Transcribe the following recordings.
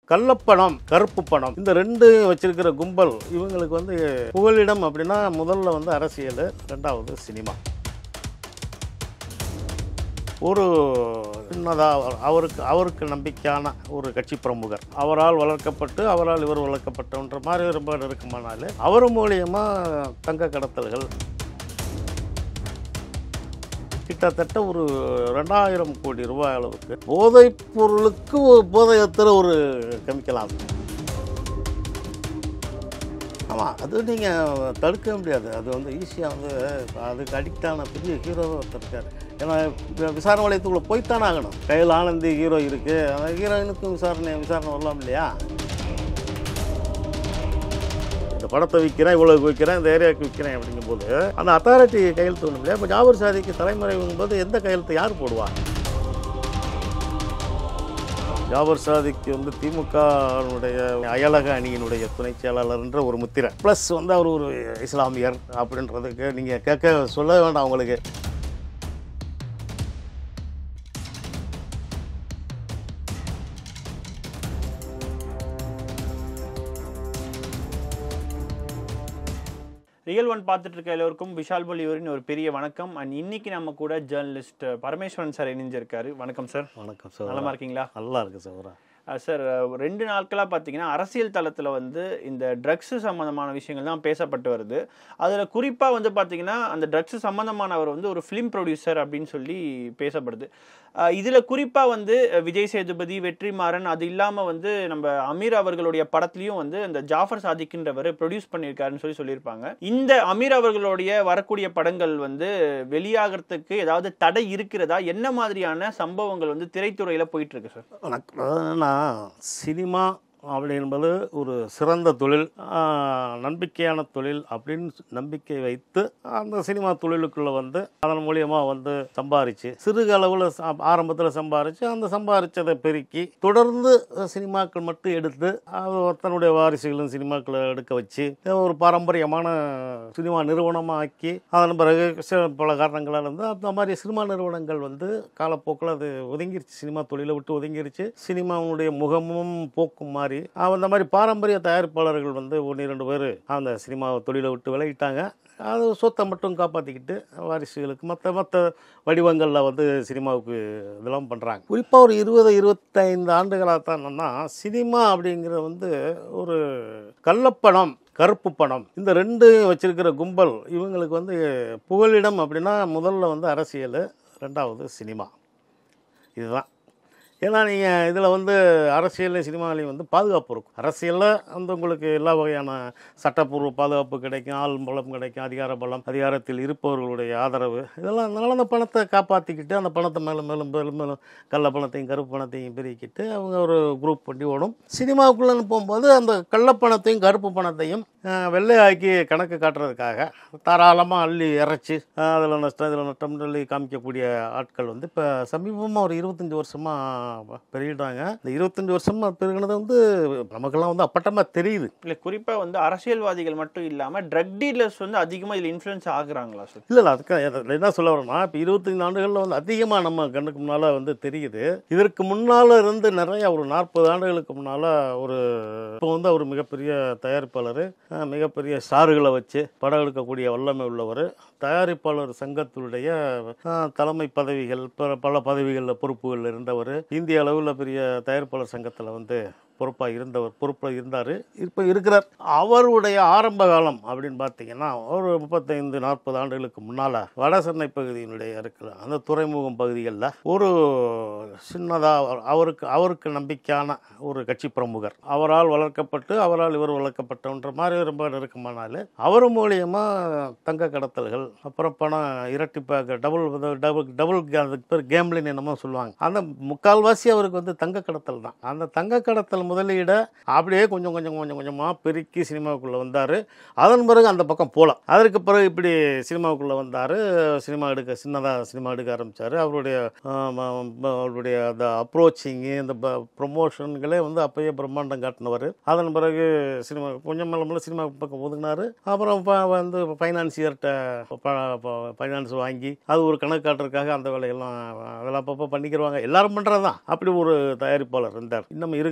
கள்ளப்பணம் கருப்பு பணம் இந்த ரெண்டு வச்சிருக்கிற கும்பல் இவங்களுக்கு வந்து புகலிடம் அப்படின்னா முதல்ல வந்து அரசியல் ரெண்டாவது சினிமா ஒரு சின்னதாக அவருக்கு அவருக்கு நம்பிக்கையான ஒரு கட்சி பிரமுகர் அவரால் வளர்க்கப்பட்டு அவரால் இவர் வளர்க்கப்பட்டன்ற மாதிரி ரொம்ப நெருக்கமானாலே அவர் மூலியமாக தங்க கடத்தல்கள் கிட்டத்தட்ட ஒரு ரெண்டாயிரம் கோடி ரூபாய் அளவுக்கு போதைப் பொருளுக்கு ஒரு போதையத்தில் ஒரு கெமிக்கல் ஆகும் ஆமாம் அது நீங்கள் தடுக்க முடியாது அது வந்து ஈஸியாக வந்து அதுக்கு அடிக்டான பெரிய ஹீரோவை ஒருத்தர் இருக்கார் ஏன்னா இப்ப விசாரணை வளையத்துக்குள்ளே போய்த்தானே ஆகணும் கையில் ஆனந்தி ஹீரோ இருக்குது அந்த ஹீரோயினுக்கும் விசாரணை விசாரணை வரலாம் இல்லையா இந்த படத்தை விற்கிறேன் இவ்வளோக்கு விற்கிறேன் இந்த ஏரியாவுக்கு விற்கிறேன் அப்படிங்கும்போது அந்த அத்தாரிட்டி கையெழுத்து வேணும் இல்லையா இப்போ ஜாபர் சாதிக்கு தலைமறைவுங்கும்போது எந்த கையெழுத்து யார் போடுவா ஜாபர் சாதிக்கு வந்து திமுகவுடைய அயலக அணியினுடைய துணை செயலாளர்ன்ற ஒரு முத்திரை ப்ளஸ் வந்து அவர் ஒரு இஸ்லாமியர் அப்படின்றதுக்கு நீங்கள் கேட்க சொல்ல வேண்டாம் உங்களுக்கு ரியல் ஒன் பார்த்துட்டு இருக்க எல்லோருக்கும் விஷால் பொலியூரின் ஒரு பெரிய வணக்கம் அண்ட் இன்னைக்கு நம்ம கூட ஜேர்னலிஸ்ட் பரமேஸ்வரன் சார் இணைஞ்சிருக்காரு வணக்கம் சார் வணக்கம் சார் நலமா இருக்கீங்களா நல்லா இருக்கு சார் அஹ் சார் அஹ் ரெண்டு நாட்களாக பார்த்தீங்கன்னா அரசியல் தளத்தில் வந்து இந்த ட்ரக்ஸு சம்மந்தமான விஷயங்கள் தான் பேசப்பட்டு வருது அதில் குறிப்பாக வந்து பார்த்தீங்கன்னா அந்த ட்ரக்ஸு சம்மந்தமானவர் வந்து ஒரு ஃபிலிம் ப்ரொடியூசர் அப்படின்னு சொல்லி பேசப்படுது இதில் குறிப்பாக வந்து அஹ் விஜய் சேதுபதி வெற்றிமாறன் அது இல்லாமல் வந்து நம்ம அமீர் அவர்களுடைய படத்துலையும் வந்து இந்த ஜாஃபர் சாதிக்கின்றவர் ப்ரொடியூஸ் பண்ணியிருக்காருன்னு சொல்லி சொல்லியிருப்பாங்க இந்த அமீர் அவர்களுடைய வரக்கூடிய படங்கள் வந்து வெளியாகிறதுக்கு ஏதாவது தடை இருக்கிறதா என்ன மாதிரியான சம்பவங்கள் வந்து திரைத்துறையில் போயிட்டு இருக்கு சார் வணக்கம் என்னன்னா சினிமா அப்படி என்பது ஒரு சிறந்த தொழில் ஆஹ், நம்பிக்கையான தொழில் அப்படின்னு நம்பிக்கை வைத்து அந்த சினிமா தொழிலுக்குள்ளே வந்து அதன் மூலியமாக வந்து சம்பாரித்து சிறுக அளவில் ஆரம்பத்தில் சம்பாரித்து அந்த சம்பாரித்ததை பெருக்கி தொடர்ந்து சினிமாக்கள் மட்டும் எடுத்து அது தன்னுடைய வாரிசுகளும் சினிமாக்களை எடுக்க வச்சு ஒரு பாரம்பரியமான சினிமா நிறுவனமாக ஆக்கி அதன் பிறகு சில பல காரணங்களால் வந்து அந்த மாதிரி சினிமா நிறுவனங்கள் வந்து காலப்போக்கில் அது ஒதுங்கிருச்சு சினிமா தொழிலை விட்டு ஒதுங்கிருச்சு சினிமாவுடைய முகமும் போக்கும் மாறி அந்த மாதிரி பாரம்பரிய தயாரிப்பாளர்கள் வந்து ஒன்று இரண்டு பேர் அந்த சினிமா தொழிலை விட்டு விலகிட்டாங்க அது சொத்தை மட்டும் காப்பாற்றிக்கிட்டு வாரிசுகளுக்கு மற்ற மற்ற வடிவங்களில் வந்து சினிமாவுக்கு இதெல்லாம் பண்ணுறாங்க குறிப்பாக ஒரு இருபது இருபத்தைந்து ஆண்டுகளாக தான் என்னன்னா சினிமா அப்படிங்கிறது வந்து ஒரு கள்ளப்பணம் கருப்பு பணம் இந்த ரெண்டு வச்சிருக்கிற கும்பல் இவங்களுக்கு வந்து புகலிடம் அப்படின்னா முதல்ல வந்து அரசியல் ரெண்டாவது சினிமா இதுதான் ஏன்னா நீங்கள் இதில் வந்து அரசியல் சினிமாவிலையும் வந்து பாதுகாப்பு இருக்கும் அரசியலில் வந்து உங்களுக்கு எல்லா வகையான சட்டப்பூர்வ பாதுகாப்பு கிடைக்கும் ஆள் பலம் கிடைக்கும் அதிகார பலம் அதிகாரத்தில் இருப்பவர்களுடைய ஆதரவு இதெல்லாம் அதனால அந்த பணத்தை காப்பாற்றிக்கிட்டு அந்த பணத்தை மேலும் மேலும் மேலும் மேலும் கள்ள பணத்தையும் கருப்பு பணத்தையும் பெருக்கிட்டு அவங்க ஒரு குரூப் பண்ணி ஓடும் சினிமாவுக்குள்ளே போகும்போது அந்த கள்ளப்பணத்தையும் கருப்பு பணத்தையும் அஹ், வெள்ளையாக்கி கணக்கு காட்டுறதுக்காக தாராளமாக அள்ளி இறைச்சி அதில் நஷ்டம் இதில் நஷ்டம் சொல்லி காமிக்கக்கூடிய ஆட்கள் வந்து இப்போ சமீபமாக ஒரு இருபத்தஞ்சி வருஷமாக பெருகிட்டாங்க இந்த இருபத்தஞ்சி வருஷமாக பெருகினது வந்து நமக்கெல்லாம் வந்து அப்பட்டமாக தெரியுது இல்லை குறிப்பாக வந்து அரசியல்வாதிகள் மட்டும் இல்லாமல் ட்ரக் டீலர்ஸ் வந்து அதிகமாக இதில் இன்ஃப்ளூயன்ஸ் ஆகுறாங்களா சார் இல்லை இல்லை அதுக்கு அது என்ன சொல்ல வரேன்னா இப்போ இருபத்தஞ்சு ஆண்டுகளில் வந்து அதிகமாக நம்ம கண்ணுக்கு முன்னால் வந்து தெரியுது இதற்கு முன்னால் இருந்து நிறைய ஒரு நாற்பது ஆண்டுகளுக்கு முன்னால் ஒரு இப்போ வந்து அவர் மிகப்பெரிய தயாரிப்பாளர் அஹ், மிகப்பெரிய ஸ்டார்களை வச்சு படம் எடுக்கக்கூடிய வல்லமை உள்ளவர் தயாரிப்பாளர் சங்கத்தினுடைய அஹ், தலைமை பதவிகள் பல பல பதவிகளில் பொறுப்புகளில் இருந்தவர் இந்திய அளவில் பெரிய தயாரிப்பாளர் சங்கத்தில் வந்து பொறுப்பாக இருந்தவர் பொறுப்பில் இருந்தார் இப்போ இருக்கிறார் அவருடைய ஆரம்ப காலம் அப்படின்னு பார்த்தீங்கன்னா ஒரு முப்பத்தைந்து நாற்பது ஆண்டுகளுக்கு முன்னால் வட சென்னை பகுதியினுடைய இருக்கிற அந்த துறைமுகம் பகுதிகளில் ஒரு சின்னதாக அவருக்கு அவருக்கு நம்பிக்கையான ஒரு கட்சி பிரமுகர் அவரால் வளர்க்கப்பட்டு அவரால் இவர் வளர்க்கப்பட்டன்ற மாதிரி ரொம்ப நெருக்கமானாலே அவர் மூலியமாக தங்க கடத்தல்கள் அப்புறம் பணம் இரட்டிப்பாக டபுள் டபுள் டபுள் அதுக்கு பேர் கேம்லின் என்னமோ சொல்லுவாங்க அந்த முக்கால்வாசி அவருக்கு வந்து தங்க கடத்தல் தான் அந்த தங்க கடத்தல் முதலீடை அப்படியே கொஞ்சம் கொஞ்சம் கொஞ்சம் கொஞ்சமாக பெருக்கி சினிமாவுக்குள்ளே வந்தார் அதன் பிறகு அந்த பக்கம் போகலாம் அதற்கு பிறகு இப்படி சினிமாவுக்குள்ளே வந்தார் சினிமா எடுக்க சின்னதாக சினிமா எடுக்க ஆரம்பித்தார் அவருடைய ஆம், ஆம், அவருடைய அந்த அப்ரோச்சிங்கு இந்த ப்ரொமோஷன்களே வந்து அப்பயே பிரம்மாண்டம் காட்டினவர் அதன் பிறகு சினிமா கொஞ்சம் மேல மேல சினிமா பக்கம் ஒதுங்கினார் அப்புறம் ப- வந்து ஃபைனான்சியர்கிட்ட ஃபைனான்ஸ் வாங்கி அது ஒரு கணக்கு காட்டுறதுக்காக அந்த வேலையெல்லாம் அதெல்லாம் அப்பப்போ பண்ணிக்கிறவாங்க எல்லாரும் பண்ணுறது தான் அப்படி ஒரு தயாரிப்பாளர் இருந்தார் இன்னும் இருக்கிறாரு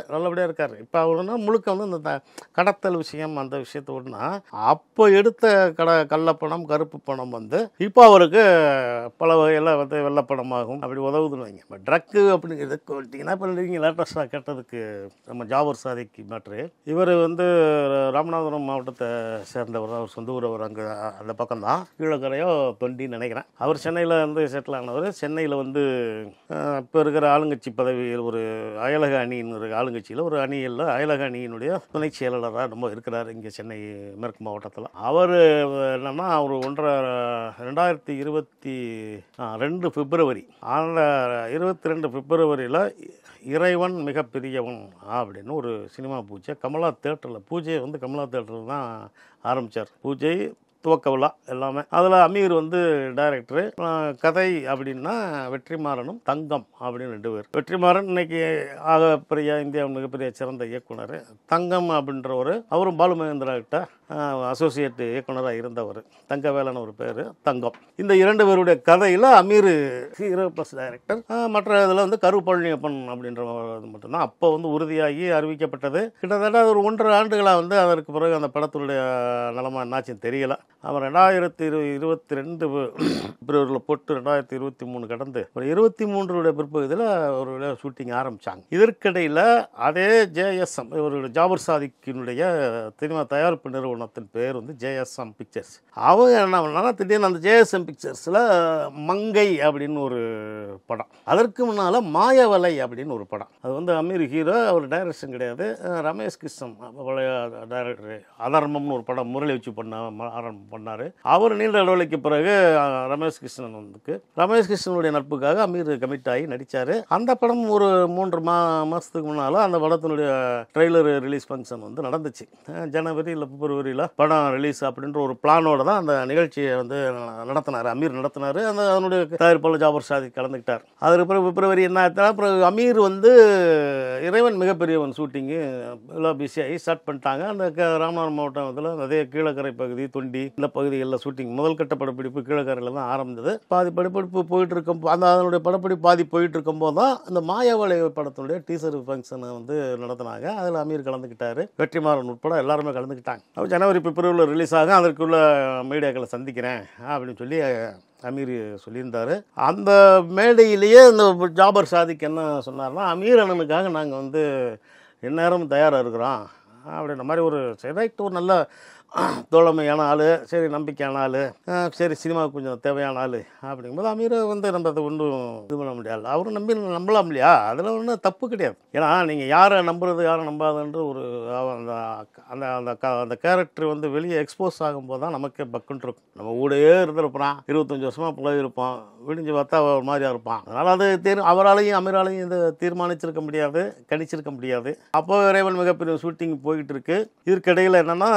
நல்லபடியாக இருக்கார் இப்போ அவருன்னா முழுக்க வந்து இந்த த- கடத்தல் விஷயம் அந்த விஷயத்தை விடனா அப்போ எடுத்த கட கள்ளப்பணம் கருப்பு பணம் வந்து இப்போ அவருக்கு பல வகையில் வந்து வெள்ளப்பணமாகும் அப்படி உதவுதுன்னு வைங்க இப்போ ட்ரக்கு அப்படிங்கிறதுக்கு வந்துட்டிங்கன்னா இப்போ நீங்கள் லேட்டஸ்டாக கேட்டதுக்கு நம்ம ஜாபர் சாதிக்கு மேட்ரு இவர் வந்து ராமநாதபுரம் மாவட்டத்தை சேர்ந்தவர் அவர் சொந்த ஊர் அவர் அங்கே அந்த பக்கம் தான் கீழக்கரையோ தொண்டின்னு நினைக்கிறேன் அவர் சென்னையில் வந்து செட்டில் ஆனவர் சென்னையில் வந்து இப்போ இருக்கிற ஆளுங்கட்சி பதவியில் ஒரு அயலக அணியின் ஒரு ஆளுங்கட்சியில் ஒரு அணியில் அயலக அணியினுடைய துணை செயலாளராக ரொம்ப இருக்கிறார் இங்கே சென்னை மேற்கு மாவட்டத்தில் அவர் என்னன்னா அவர் ஒன்றரை ரெண்டாயிரத்தி இருபத்தி ஆ, ரெண்டு பிப்ரவரி அந்த இருபத்தி ரெண்டு பிப்ரவரியில் இறைவன் மிகப்பெரியவன் அப்படின்னு ஒரு சினிமா பூஜை கமலா தேட்டரில் பூஜையை வந்து கமலா தேட்டரில் தான் ஆரம்பித்தார் பூஜை துவக்க விழா எல்லாமே அதில் அமீர் வந்து டைரக்டரு கதை அப்படின்னா வெற்றிமாறனும் தங்கம் அப்படின்னு ரெண்டு பேர் வெற்றிமாறன் இன்னைக்கு ஆக பெரிய இந்தியாவின் மிகப்பெரிய சிறந்த இயக்குனர் தங்கம் அப்படின்றவர் அவரும் பாலு மகேந்திரா கிட்ட அசோசியேட் இயக்குனராக இருந்தவர் தங்கவேலன் ஒரு பேர் தங்கம் இந்த இரண்டு பேருடைய கதையில் அமீர் ஹீரோ ப்ளஸ் டைரக்டர் மற்ற இதில் வந்து கரு பழனியப்பன் அப்படின்ற இது மட்டும்தான் அப்போ வந்து உறுதியாகி அறிவிக்கப்பட்டது கிட்டத்தட்ட ஒரு ஒன்றரை ஆண்டுகளாக வந்து அதற்கு பிறகு அந்த படத்துடைய நிலமா என்னாச்சுன்னு தெரியல அவன் ரெண்டாயிரத்தி இரு இருபத்தி ரெண்டு பிப்ரவரியில் போட்டு ரெண்டாயிரத்தி இருபத்தி மூணு கடந்து ஒரு இருபத்தி மூன்றுடைய பிற்பகுதியில் ஒரு ஷூட்டிங் ஆரம்பித்தாங்க இதற்கிடையில் அதே ஜேஎஸ்எம் இவருடைய ஜாபர் சாதிக்கினுடைய சினிமா தயாரிப்பு நிறுவனத்தின் பேர் வந்து ஜேஎஸ்எம் பிக்சர்ஸ் அவங்க என்ன பண்ணாங்கன்னா திடீர்னு அந்த ஜேஎஸ்எம் பிக்சர்ஸில் மங்கை அப்படின்னு ஒரு படம் அதற்கு முன்னால் மாயவலை அப்படின்னு ஒரு படம் அது வந்து அமீர் ஹீரோ அவர் டைரக்ஷன் கிடையாது அஹ் ரமேஷ் கிருஷ்ணன் அப்ப பழைய டைரக்டர் அதர்மம்னு ஒரு படம் முரளி வச்சு பண்ண ம- ஆரம்பம் பண்ணார் அவர் நீண்ட இடைவெளிக்கு பிறகு அஹ், ரமேஷ் கிருஷ்ணன் வந்துக்கு ரமேஷ் கிருஷ்ணனுடைய நட்புக்காக அமீர் கமிட் ஆகி நடித்தார் அந்த படம் ஒரு மூன்று மா மாதத்துக்கு முன்னால் அந்த படத்தினுடைய ட்ரெய்லர் ரிலீஸ் ஃபங்க்ஷன் வந்து நடந்துச்சு அஹ், ஜனவரி இல்லை பிப்ரவரியில் படம் ரிலீஸ் அப்படின்ற ஒரு பிளானோட தான் அந்த நிகழ்ச்சியை வந்து நடத்தினார் அமீர் நடத்தினார் அந்த அதனுடைய தயாரிப்பாளர் ஜாபர் சாதி கலந்துக்கிட்டார் அதுக்கு பிறகு பிப்ரவரி என்ன ஆச்சுன்னா அப்புறம் அமீர் வந்து இறைவன் மிகப்பெரியவன் ஷூட்டிங்கு எல்லாம் பிஸியாகி ஸ்டார்ட் பண்ணிட்டாங்க அந்த க- ராமநாதபுரம் மாவட்டத்தில் அதே கீழக்கரை பகுதி தொண்டி இந்த பகுதிகளில் ஷூட்டிங் முதல் கட்ட படப்பிடிப்பு கீழக்கரையில் தான் ஆரம்பிச்சது பாதி படப்பிடிப்பு போயிட்டு இருக்கும் அந்த அதனுடைய படப்பிடிப்பு பாதி போயிட்டு இருக்கும்போது தான் இந்த மாயாவளை படத்தினுடைய டீசர் ஃபங்க்ஷனை வந்து நடத்தினாங்க அதில் அமீர் கலந்துக்கிட்டாரு வெற்றிமாறன் உட்பட எல்லாருமே கலந்துக்கிட்டாங்க அப்ப ஜனவரி பிப்ரவரியில் ரிலீஸ் ஆகும் அதற்குள்ள மீடியாக்களை சந்திக்கிறேன் அப்படின்னு சொல்லி அமீர் சொல்லியிருந்தார் அந்த மேடையிலேயே இந்த ஜாபர் சாதிக் என்ன சொன்னார்னா அமீர் அண்ணனுக்காக நாங்கள் வந்து எந்நேரமும் தயாராக இருக்கிறோம் அப்படின்ற மாதிரி ஒரு ரைட் ஒரு நல்ல தோழமையான ஆள் சரி நம்பிக்கையான ஆள் சரி சினிமாவுக்கு கொஞ்சம் தேவையான ஆள் அப்படிங்கும்போது அமீரை வந்து நம்ம அதை ஒன்றும் இது பண்ண முடியாது அவரும் நம்பி நம்பலாம் இல்லையா அதில் ஒன்றும் தப்பு கிடையாது ஏன்னா நீங்கள் யாரை நம்புறது யாரை நம்பாதுன்ற ஒரு அந்த அந்த அந்த க- அந்த கேரக்டர் வந்து வெளியே எக்ஸ்போஸ் ஆகும்போது தான் நமக்கே பக்குன்னு இருக்கும் நம்ம கூடயே இருந்திருப்பான் இருபத்தஞ்சி வருஷமாக பழகி இருப்போம் விடிஞ்சு பார்த்தா ஒரு மாதிரியா இருப்பான் அதனால் அது தீர் அவராலையும் அமீராலையும் இது தீர்மானிச்சிருக்க முடியாது கணிச்சிருக்க முடியாது அப்போ இறைவன் மிகப்பெரிய ஷூட்டிங் போயிட்டு இருக்கு இதற்கிடையில் என்னன்னா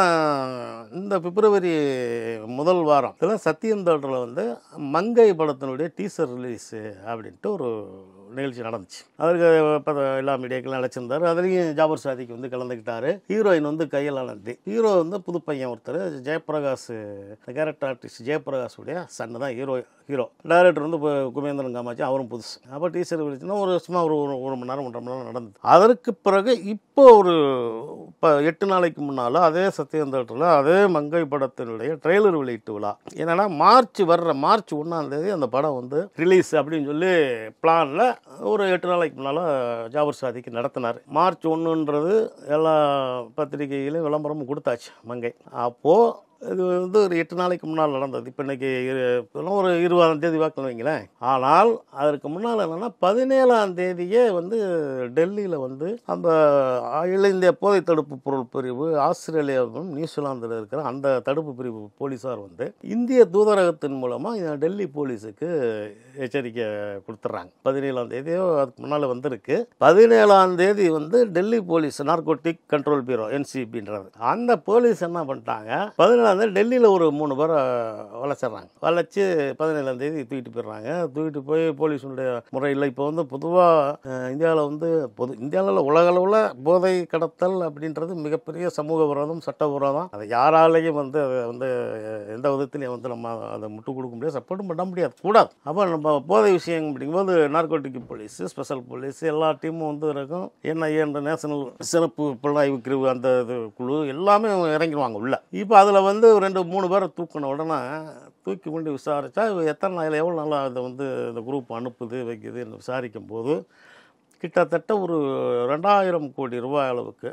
இந்த பிப்ரவரி முதல் வாரத்தில் சத்தியம் தேட்டரில் வந்து மங்கை படத்தினுடைய டீசர் ரிலீஸு அப்படின்ட்டு ஒரு நிகழ்ச்சி நடந்துச்சு அதற்கு இப்போ எல்லா மீடியாக்கெல்லாம் அழைச்சிருந்தாரு அதுலேயும் ஜாபர் சாதிக்கு வந்து கலந்துக்கிட்டாரு ஹீரோயின் வந்து கையில் ஆனந்தி ஹீரோ வந்து புது பையன் ஒருத்தர் ஜெயபிரகாஷ் கேரக்டர் ஆர்டிஸ்ட் ஜெயபிரகாஷ் உடைய சன்னு தான் ஹீரோ ஹீரோ டைரக்டர் வந்து இப்போ குமேந்திரன் காமாட்சி அவரும் புதுசு அப்போ டீசர் விழிச்சுன்னா ஒரு சும்மா ஒரு ஒரு ஒரு மணி நேரம் ஒன்றரை மணி நேரம் நடந்தது அதற்கு பிறகு இப்போ ஒரு இப்போ எட்டு நாளைக்கு முன்னால் அதே சத்யம் தேட்டரில் அதே மங்கை படத்தினுடைய ட்ரெய்லர் வெளியிட்டு விழா என்னன்னா மார்ச் வர்ற மார்ச் ஒன்றாம் தேதி அந்த படம் வந்து ரிலீஸ் அப்படின்னு சொல்லி பிளானில் ஒரு எட்டு நாளைக்கு முன்னால் ஜாபர் சாதிக்கு நடத்தினார் மார்ச் ஒன்றுன்றது எல்லா பத்திரிகையிலையும் விளம்பரமும் கொடுத்தாச்சு மங்கை அப்போது இது வந்து ஒரு எட்டு நாளைக்கு முன்னால் நடந்தது இப்போ இன்னைக்கு இரு- இப்போலாம் ஒரு இருபதாம் தேதி வாக்கில் வைங்களேன் ஆனால் அதற்கு முன்னால் என்னென்னா பதினேழாம் தேதியே வந்து டெல்லியில் வந்து அந்த அகில இந்திய போதை தடுப்பு பொருள் பிரிவு ஆஸ்திரேலியாவும் நியூசிலாந்தில் இருக்கிற அந்த தடுப்பு பிரிவு போலீஸார் வந்து இந்திய தூதரகத்தின் மூலமாக டெல்லி போலீஸுக்கு எச்சரிக்கை கொடுத்துட்றாங்க பதினேழாம் தேதியோ அதுக்கு முன்னால் வந்திருக்கு பதினேழாம் தேதி வந்து Delhi police narcotic control bureau என்சிபின்றது அந்த போலீஸ் என்ன பண்ணிட்டாங்க பதினேழாம் வந்து டெல்லியில் ஒரு மூணு பேரை வளைச்சிட்றாங்க வளைச்சி பதினேழாம் தேதி தூக்கிட்டு போயிடுறாங்க தூக்கிட்டு போய் போலீஸுடைய முறையில் இப்போ வந்து பொதுவாக இந்தியாவில் வந்து பொது இந்தியாவில் உலக அளவில் போதை கடத்தல் அப்படின்றது மிகப்பெரிய சமூக விரோதம் சட்ட விரோதம் அதை யாராலையும் வந்து அதை வந்து எந்த விதத்திலையும் வந்து நம்ம அதை முட்டு கொடுக்க முடியாது சப்போர்ட்டும் பண்ண முடியாது கூடாது அப்போ நம்ம போதை விஷயம் அப்படிங்கும்போது நார்கோட்டிக் போலீஸ் ஸ்பெஷல் போலீஸ் எல்லா டீமும் வந்து இருக்கும் என்ஐஏ என்ற நேஷனல் சிறப்பு புலனாய்வு பிரிவு அந்த இது குழு எல்லாமே இறங்கிடுவாங்க உள்ள இப்போ அதில் வந்து ரெண்டு மூணு பேரை தூக்கின உடனே தூக்கி கொண்டு விசாரித்தா எத்தனை நாள் எவ்வளோ நாளாக அதை வந்து இந்த குரூப் அனுப்புது வைக்குதுன்னு விசாரிக்கும் போது கிட்டத்தட்ட ஒரு ரெண்டாயிரம் கோடி ரூபாய் அளவுக்கு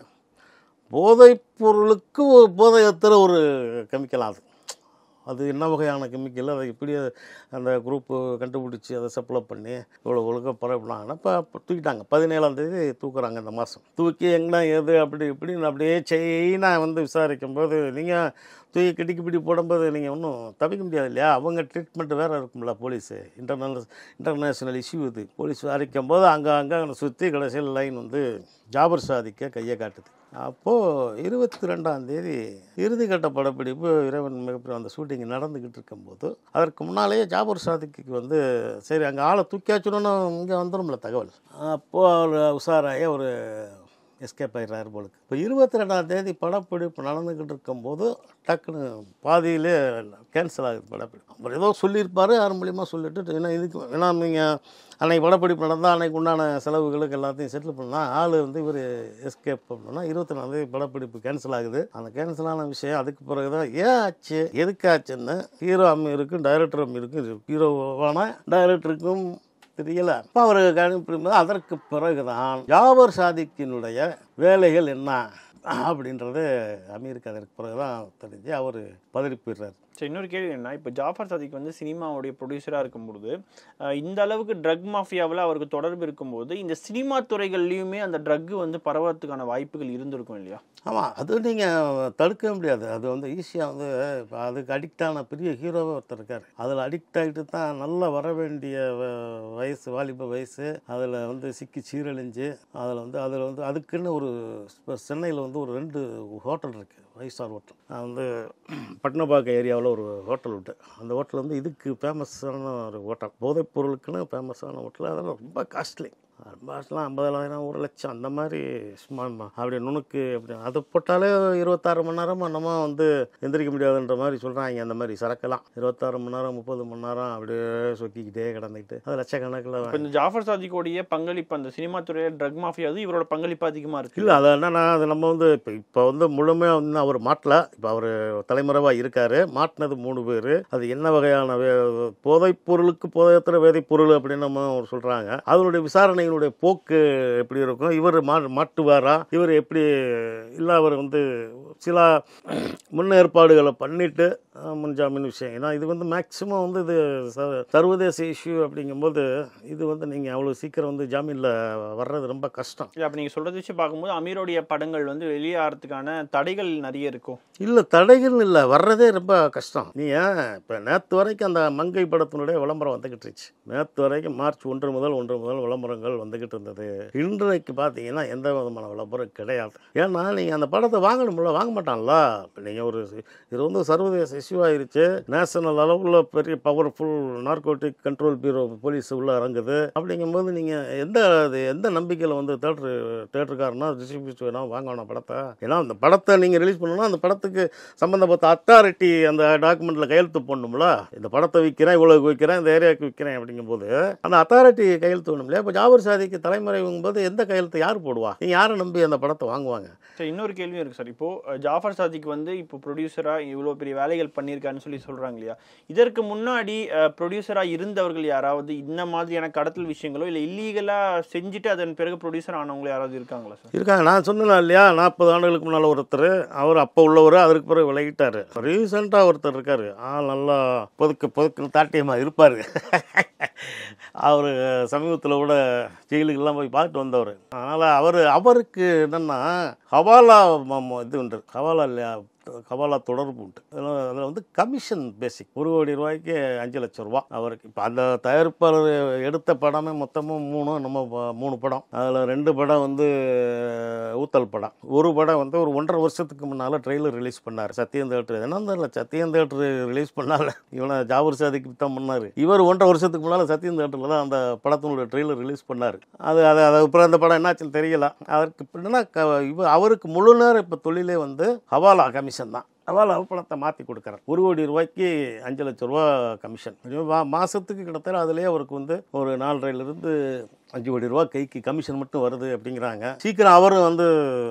போதைப் பொருளுக்கு ஒரு போதை ஏற்றுற ஒரு கெமிக்கல் அது அது என்ன வகையான கெமிக்கல் அதை எப்படி அந்த குரூப்பு கண்டுபிடிச்சி அதை சப்ளை பண்ணி இவ்வளோ ஒழுக்க பரப்பினாங்கன்னா இப்போ தூக்கிட்டாங்க பதினேழாம் தேதி தூக்குறாங்க இந்த மாதம் தூக்கி எங்கன்னா எது அப்படி இப்படின்னு அப்படியே செயினாக வந்து விசாரிக்கும் போது நீங்கள் தூக்கி கிட்டிக்கு பிடி போடும்போது நீங்கள் ஒன்றும் தவிக்க முடியாது இல்லையா அவங்க ட்ரீட்மெண்ட் வேறு இருக்கும்ல போலீஸு இன்டர்னல் இன்டர்நேஷ்னல் இஷ்யூ இது போலீஸ் விசாரிக்கும் போது அங்கே அங்கே சுற்றி கடைசியில் லைன் வந்து ஜாபர் சாதிக்க கையை காட்டுது அப்போது இருபத்தி ரெண்டாம் தேதி இறுதிக்கட்ட படப்பிடிப்பு இறைவன் மிகப்பெரிய அந்த ஷூட்டிங் நடந்துக்கிட்டு இருக்கும்போது அதற்கு முன்னாலேயே ஜாபர் சாதிக்கு வந்து சரி அங்கே ஆளை தூக்கியாச்சுன்னு இங்கே வந்துடும்ல தகவல் அப்போது அவர் உஷாராகி ஒரு எஸ்கேப் ஆயிடுறாரு போலுக்கு இப்போ இருபத்தி ரெண்டாம் தேதி படப்பிடிப்பு நடந்துக்கிட்டு இருக்கும்போது டக்குன்னு பாதியிலே கேன்சல் ஆகுது படப்பிடிப்பு அவர் ஏதோ சொல்லியிருப்பார் யார் மூலியமாக சொல்லிட்டு ஏன்னா இதுக்கு ஏன்னா நீங்கள் அன்னைக்கு படப்பிடிப்பு நடந்தால் அன்னைக்கு உண்டான செலவுகளுக்கு எல்லாத்தையும் செட்டில் பண்ணால் ஆள் வந்து இவர் எஸ்கேப் பண்ணோன்னா இருபத்தி நாலாம் தேதி படப்பிடிப்பு கேன்சல் ஆகுது அந்த கேன்சலான விஷயம் அதுக்கு பிறகு தான் ஏன் ஆச்சு எதுக்கு ஆச்சுன்னு ஹீரோ அம்மீருக்கும் டைரக்டர் அம்மீருக்கும் ஹீரோவான டைரக்டருக்கும் தெரியல அப்போ அவர் கணிப்பிடும்போது அதற்கு பிறகுதான் ஜாபர் சாதிக்கினுடைய வேலைகள் என்ன அப்படின்றது அமீருக்கு அதற்கு பிறகுதான் தெரிஞ்சு அவர் பதறி போயிடுறாரு சரி இன்னொரு கேள்வி என்ன இப்போ ஜாஃபர் சாதிக் வந்து சினிமாவுடைய ப்ரொடியூசராக இருக்கும்போது அஹ், இந்த அளவுக்கு ட்ரக் மாஃபியாவில் அவருக்கு தொடர்பு இருக்கும்போது இந்த சினிமா துறைகள்லையுமே அந்த ட்ரக் வந்து பரவறதுக்கான வாய்ப்புகள் இருந்திருக்கும் இல்லையா ஆமாம் அது நீங்கள் தடுக்க முடியாது அது வந்து ஈஸியாக வந்து இப்போ அதுக்கு அடிக்டான பெரிய ஹீரோவே ஒருத்தர் இருக்கார் அதில் அடிக்ட் ஆகிட்டு தான் நல்லா வர வேண்டிய வ- வயசு வாலிப வயசு அதில் வந்து சிக்கி சீரழிஞ்சு அதில் வந்து அதில் வந்து அதுக்குன்னு ஒரு சென்னையில் வந்து ஒரு ரெண்டு ஹோட்டல் இருக்குது ஃபைவ் ஸ்டார் ஹோட்டல் நான் வந்து பட்னப்பாக்கம் ஏரியாவில் ஒரு ஹோட்டல் விட்டு அந்த ஹோட்டல் வந்து இதுக்கு ஃபேமஸான ஒரு ஹோட்டல் போதைப் பொருளுக்குன்னு ஃபேமஸான ஹோட்டல் அதெல்லாம் ரொம்ப காஸ்ட்லி பாஸ்லாம் ஐம்பதாயிரம் ஒரு லட்சம் அந்த மாதிரி சும்மா அப்படி நுணுக்கு அப்படி அது போட்டாலே இருபத்தாறு மணி நேரம் நம்ம வந்து எந்திரிக்க முடியாதுன்ற மாதிரி சொல்கிறாங்க அந்த மாதிரி சரக்கெல்லாம் இருபத்தாறு மணி நேரம் முப்பது மணி நேரம் அப்படியே சொக்கிக்கிட்டே கிடந்துக்கிட்டு அது லட்சக்கணக்கில் இப்போ இந்த ஜாஃபர் சாதிக்கோடைய பங்களிப்பு அந்த சினிமா துறையில் ட்ரக் மாஃபியா வந்து இவரோட பங்களிப்பு அதிகமாக இருக்கு இல்லை அது என்னன்னா அது நம்ம வந்து இப்போ இப்போ வந்து முழுமையாக வந்து அவர் மாட்டல இப்போ அவர் தலைமறைவாக இருக்கார் மாட்டினது மூணு பேர் அது என்ன வகையான வே போதைப் பொருளுக்கு போதையத்திர வேதைப் பொருள் அப்படின்னு நம்ம சொல்கிறாங்க அதனுடைய விசாரணையினுடைய போக்கு எப்படி இருக்கும் இவர் மா மாட்டுவாரா இவர் எப்படி இல்லை அவர் வந்து சில முன்னேற்பாடுகளை பண்ணிட்டு அஹ், முன்ஜாமீன் விஷயம் ஏன்னா இது வந்து மேக்சிமம் வந்து இது ச- சர்வதேச இஷ்யூ அப்படிங்கும்போது இது வந்து நீங்கள் அவ்வளோ சீக்கிரம் வந்து ஜாமீனில் வர்றது ரொம்ப கஷ்டம் இல்லை அப்போ நீங்கள் சொல்கிறத வச்சு பார்க்கும்போது அமீரோடைய படங்கள் வந்து வெளியாகிறதுக்கான தடைகள் நிறைய இருக்கும் இல்லை தடைகள் இல்லை வர்றதே ரொம்ப கஷ்டம் நீ ஏன் இப்போ நேற்று வரைக்கும் அந்த மங்கை படத்தினுடைய விளம்பரம் வந்துக்கிட்டு இருந்துச்சு நேற்று வரைக்கும் மார்ச் ஒன்று முதல் ஒன்று முதல் விளம்பரங்கள் வந்துக்கிட்டு இருந்தது இன்றைக்கு பார்த்தீங்கன்னா எந்த விதமான விளம்பரம் கிடையாது ஏன்னா நீங்கள் அந்த படத்தை வாங்கணும்ல வாங்க மாட்டான்ல இப்போ நீங்கள் ஒரு இது வந்து சர்வதேச இஷ்யூ ஆயிருச்சு நேஷனல் அளவில் பெரிய powerful narcotic control bureau police உள்ள இறங்குது அப்படிங்கும்போது நீங்கள் எந்த அது எந்த நம்பிக்கையில் வந்து தேட்டரு தேட்டருக்காரனா டிஸ்ட்ரிபியூட் வேணாம் வாங்க வேணாம் படத்தை ஏன்னா அந்த படத்தை நீங்கள் ரிலீஸ் பண்ணணும்னா அந்த படத்துக்கு சம்மந்தப்பட்ட அத்தாரிட்டி அந்த டாக்குமெண்ட்டில் கையெழுத்து போடணும்ல இந்த படத்தை விற்கிறேன் இவ்வளோக்கு விற்கிறேன் இந்த ஏரியாவுக்கு விற்கிறேன் அப்படிங்கும்போது அந்த அத்தாரிட்டி கையெழுத்து வேணும் இல்லையா இப்போ ஜாபர் சாதிக்கு தலைமறைவுங்கும்போது எந்த கையெழுத்து யார் போடுவா நீங்கள் யாரை நம்பி அந்த படத்தை வாங்குவாங்க சரி இன்னொரு கேள்வியும் இருக்கு சார் இப்போ அஹ், ஜாஃபர் சாதிக் வந்து இப்போ ப்ரொடியூசரா இவ்வளோ பெரிய வேலைகள் பண்ணியிருக்காருன்னு சொல்லி சொல்றாங்க இல்லையா இதற்கு முன்னாடி ப்ரொடியூசரா இருந்தவர்கள் யாராவது இந்த மாதிரியான கடத்தல் விஷயங்களோ இல்லை இல்லீகலா செஞ்சுட்டு அதன் பிறகு ப்ரொடியூசர் ஆனவங்களோ யாராவது இருக்காங்களா சார் இருக்காங்க நான் சொன்னேன் இல்லையா நாற்பது ஆண்டுகளுக்கு முன்னால் ஒருத்தர் அவர் அப்போ உள்ளவர் அதற்கு பிறகு விலகிட்டார் ரீசெண்டாக ஒருத்தர் இருக்கார் ஆ நல்லா பொதுக்கு பொதுக்குன்னு தாட்டியமாக இருப்பார் அவர் சமீபத்தில் கூட ஜெயிலுக்கெல்லாம் போய் பார்த்துட்டு வந்தவர் அதனால் அவர் அவருக்கு என்னென்னா ஹவாலா ம- ம- இது உண்டு ஹவாலா இல்லையா ஹவாலா தொடர்பு உண்டு அதில் அதில் வந்து கமிஷன் பேசிக் ஒரு கோடி ரூபாய்க்கு அஞ்சு லட்சம் ரூபா அவருக்கு இப்போ அந்த தயாரிப்பாளர் எடுத்த படமே மொத்தமும் மூணு நம்ம ப- மூணு படம் அதில் ரெண்டு படம் வந்து ஊத்தல் படம் ஒரு படம் வந்து ஒரு ஒன்றரை வருஷத்துக்கு முன்னால் ட்ரெய்லர் ரிலீஸ் பண்ணார் சத்யம் தேட்டர் என்ன தெரியல சத்யம் தேட்டர் ரிலீஸ் பண்ணால இவனை ஜாபர் சாதிக்கு தான் பண்ணார் இவர் ஒன்றரை வருஷத்துக்கு முன்னால் சத்யம் தேட்டரில் தான் அந்த படத்தினுடைய ட்ரெய்லர் ரிலீஸ் பண்ணார் அது அது அது அப்புறம் அந்த படம் என்னாச்சுன்னு தெரியல அதற்கு பின்னா க இவ அவருக்கு முழு நேரம் இப்போ தொழிலே வந்து ஹவாலா கமிஷன் தான் ஹவாலா பணத்தை மாற்றி கொடுக்குறார் ஒரு கோடி ரூபாய்க்கு அஞ்சு லட்ச ரூபா கமிஷன் மா மாதத்துக்கு கிட்டத்தட்ட அதுலேயே அவருக்கு வந்து ஒரு நாலரைலேருந்து அஞ்சு கோடி ரூபா கைக்கு கமிஷன் மட்டும் வருது அப்படிங்கிறாங்க சீக்கிரம் அவரும் வந்து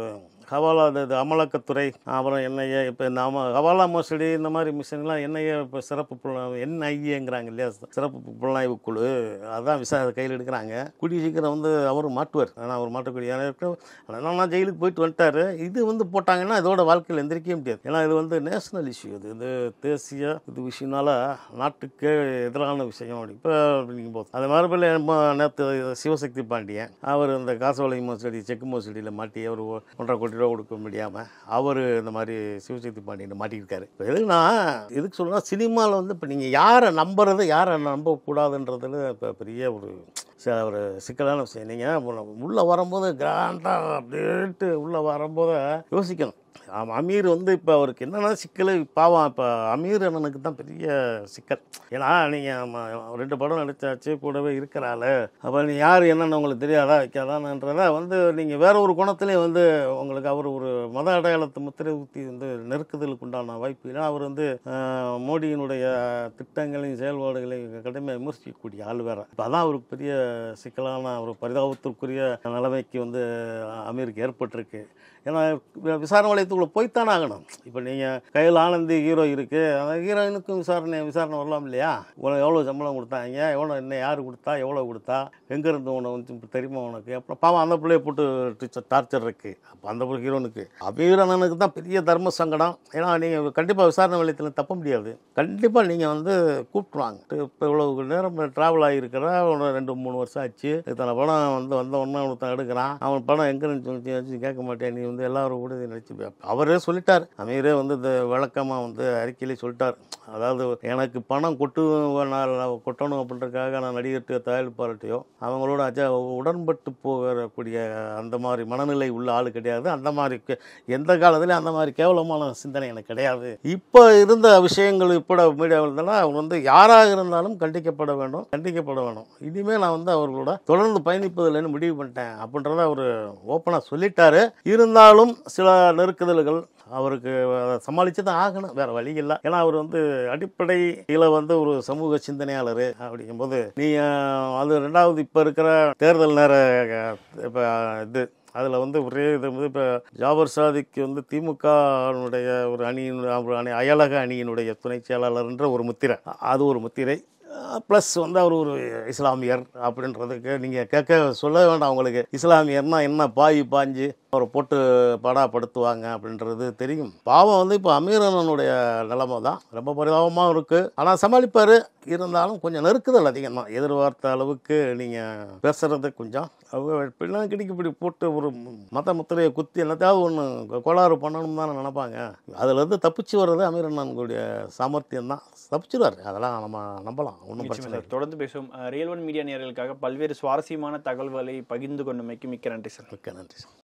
ஹவாலா இது இது அமலாக்கத்துறை அப்புறம் என்ஐஏ இப்போ இந்த அம ஹவாலா மோசடி இந்த மாதிரி மிஷின்லாம் என்ஐஏ இப்போ சிறப்பு புலனாய்வு என்ஐஏங்கிறாங்க இல்லையா சிறப்பு புலனாய்வு குழு அதான் விசா கையில் எடுக்கிறாங்க கூடிய சீக்கிரம் வந்து அவரும் மாட்டுவார் ஆனால் அவர் மாட்டக்கூடிய என்னன்னா ஜெயிலுக்கு போயிட்டு வந்துட்டாரு இது வந்து போட்டாங்கன்னா இதோட வாழ்க்கையில் எந்திரிக்கவே முடியாது ஏன்னா இது வந்து நேஷனல் இஷ்யூ இது இது தேசிய இது விஷயம்னால நாட்டுக்கு எதிரான விஷயம் அப்படி இப்போ அப்படிங்கும் போது அது மாதிரி நேற்று சிவசக்தி பாண்டியன் அவர் இந்த காசோலை மோசடி செக்கு மோசடியில் மாட்டி அவர் ஒ- ஒன்றரை கோடி ரூபா கொடுக்க முடியாமல் அவர் இந்த மாதிரி சிவசக்தி பாண்டியன் மாட்டியிருக்காரு இப்போ எதுக்குன்னா எதுக்கு சொல்லணும்னா சினிமாவில் வந்து இப்போ நீங்கள் யாரை நம்புறது யாரை நம்பக்கூடாதுன்றதுல இப்போ பெரிய ஒரு ச- ஒரு சிக்கலான விஷயம் நீங்கள் உள்ளே வரும்போது கிராண்டாக அப்படின்ட்டு உள்ளே வரும்போது யோசிக்கணும் ஆமாம் அமீர் வந்து இப்போ அவருக்கு என்னென்ன சிக்கல் பாவம் இப்போ அமீர் அண்ணனுக்கு தான் பெரிய சிக்கல் ஏன்னா நீங்கள் ரெண்டு படம் நடிச்சாச்சு கூடவே இருக்கிறாள் அப்போ நீ யார் என்னென்னு உங்களுக்கு தெரியாதா வைக்காதான்றத வந்து நீங்கள் வேற ஒரு குணத்திலே வந்து உங்களுக்கு அவர் ஒரு மத அடையாளத்தை முத்திரை ஊற்றி வந்து நெருக்குதலுக்கு உண்டான வாய்ப்பு ஏன்னா அவர் வந்து ஆஹ், மோடியினுடைய திட்டங்களையும் செயல்பாடுகளையும் கடுமையாக விமர்சிக்கக்கூடிய ஆள் வேற இப்போ அதான் அவருக்கு பெரிய சிக்கலான ஒரு பரிதாபத்திற்குரிய நிலைமைக்கு வந்து அமீருக்கு ஏற்பட்டிருக்கு ஏன்னா வி- விசாரணை வளையத்துக்குள்ளே போய்த்தானே ஆகணும் இப்போ நீங்கள் கையில் ஆனந்தி ஹீரோ இருக்குது அந்த ஹீரோயினுக்கும் விசாரணை விசாரணை வரலாம் இல்லையா உனக்கு எவ்வளோ சம்பளம் கொடுத்தாங்க எவ்வளோ என்ன யார் கொடுத்தா எவ்வளோ கொடுத்தா எங்கேருந்து உனக்கு வந்து இப்ப தெரியுமா உனக்கு அப்புறம் பாவம் அந்த பிள்ளைய போட்டு டீச்சர் டார்ச்சர் இருக்குது அப்போ அந்த பிள்ளை ஹீரோனுக்கு அபிவீரனுக்கு தான் பெரிய தர்ம சங்கடம் ஏன்னா நீங்கள் கண்டிப்பாக விசாரணை வளையத்தில் தப்ப முடியாது கண்டிப்பாக நீங்கள் வந்து கூப்பிட்ருவாங்க இப்போ இவ்வளோ நேரம் ட்ராவல் ஆகியிருக்கிற ஒரு ரெண்டு மூணு வருஷம் ஆச்சு இத்தனை படம் வந்து வந்த உடனே ஒருத்தன் எடுக்கிறான் அவன் படம் எங்கே சொல்லி கேட்க மாட்டேன் நீ வந்து எல்லாரும் கூட நடிச்சு அவரே சொல்லிட்டார் அமீரே வந்து இந்த விளக்கமாக வந்து அறிக்கையிலே சொல்லிட்டார் அதாவது எனக்கு பணம் கொட்டு நான் கொட்டணும் அப்படின்றதுக்காக நான் நடிகர்கிட்ட தயாரிப்பாளர்கிட்டையோ அவங்களோட அஜ உடன்பட்டு போகக்கூடிய அந்த மாதிரி மனநிலை உள்ள ஆள் கிடையாது அந்த மாதிரி கே- எந்த காலத்துலையும் அந்த மாதிரி கேவலமான சிந்தனை எனக்கு கிடையாது இப்போ இருந்த விஷயங்கள் இப்போ மீடியாவில் இருந்தாலும் அவர் வந்து யாராக இருந்தாலும் கண்டிக்கப்பட வேண்டும் கண்டிக்கப்பட வேணும் இனிமேல் நான் வந்து அவர்களோட தொடர்ந்து பயணிப்பதில்லைன்னு முடிவு பண்ணிட்டேன் அப்படின்றத அவர் ஓப்பனாக சொல்லிட்டாரு இருந்தாலும் சில நெருக்குதல்கள் அவருக்கு அதை சமாளித்து தான் ஆகணும் வேற வழி இல்லை ஏன்னா அவர் வந்து அடிப்படையில் வந்து ஒரு சமூக சிந்தனையாளர் அப்படிங்கும்போது நீ அஹ், அது ரெண்டாவது இப்போ இருக்கிற தேர்தல் நேர இப்போ இது அதில் வந்து ஒரே இது வந்து இப்போ ஜாபர் சாதிக்கு வந்து திமுகனுடைய ஒரு அணியின் ஒரு அணி அயலக அணியினுடைய துணை செயலாளர்ன்ற ஒரு முத்திரை அது ஒரு முத்திரை ப்ளஸ் வந்து அவர் ஒரு இஸ்லாமியர் அப்படின்றதுக்கு நீங்கள் கேட்க சொல்ல வேண்டாம் உங்களுக்கு இஸ்லாமியர்னா என்ன பாய் பாஞ்சு அவரை போட்டு படாப்படுத்துவாங்க அப்படின்றது தெரியும் பாவம் வந்து இப்போ அமீரனுடைய நிலைமை தான் ரொம்ப பரிதாபமாக இருக்குது ஆனால் சமாளிப்பார் இருந்தாலும் கொஞ்சம் நெருக்குதல் அதிகம் தான் எதிர்பார்த்த அளவுக்கு நீங்கள் பேசுறது கொஞ்சம் அவங்க பிள்ளைங்க கிடிக்கு இப்படி போட்டு ஒரு மத முத்திரையை குத்தி என்னத்தாவது ஒன்று கோளாறு பண்ணணும் தான் நினைப்பாங்க அதுலேருந்து தப்பிச்சு வர்றது அமீரண்ணனுடைய சாமர்த்தியம் தான் தப்பிச்சிருவார் அதெல்லாம் நம்ம நம்பலாம் ஒன்றும் நிச்சயமா பிரச்சனை சார் தொடர்ந்து பேசும் ரியல் ஒன் மீடியா நேயர்களுக்காக பல்வேறு சுவாரஸ்யமான தகவல்களை பகிர்ந்து கொண்டமைக்கு மிக்க நன்றி சார் மிக்க நன்றி சார்